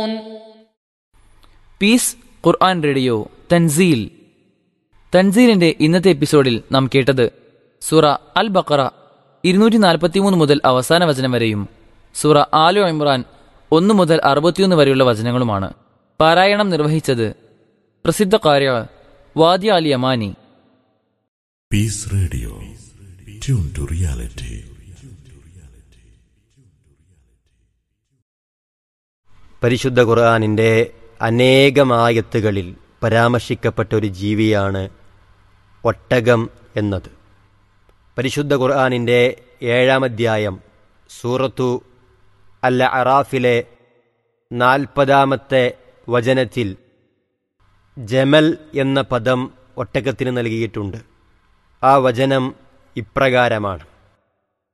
piece ഖുർആൻ radio തൻസീൽ തൻസീലിന്റെ ഇന്നത്തെ എപ്പിസോഡിൽ നാം കേട്ടത് സൂറ അൽ ബക്കറ ഇരുന്നൂറ്റി നാൽപ്പത്തിമൂന്ന് മുതൽ അവസാന വചനം വരെയും സൂറ ആലു ഇമ്രാൻ ഒന്ന് മുതൽ അറുപത്തിയൊന്ന് വരെയുള്ള വചനങ്ങളുമാണ് പാരായണം നിർവഹിച്ചത് പ്രസിദ്ധ കാര്യ വാദ്യ Ali Amani peace radio tune to reality പരിശുദ്ധ ഖുർആാനിൻ്റെ അനേകമായത്തുകളിൽ പരാമർശിക്കപ്പെട്ട ഒരു ജീവിയാണ് ഒട്ടകം എന്നത് പരിശുദ്ധ ഖുർആാനിൻ്റെ ഏഴാം അധ്യായം സൂറത്തു അൽ അറാഫിലെ നാൽപ്പതാമത്തെ വചനത്തിൽ ജമൽ എന്ന പദം ഒട്ടകത്തിന് നൽകിയിട്ടുണ്ട് ആ വചനം ഇപ്രകാരമാണ്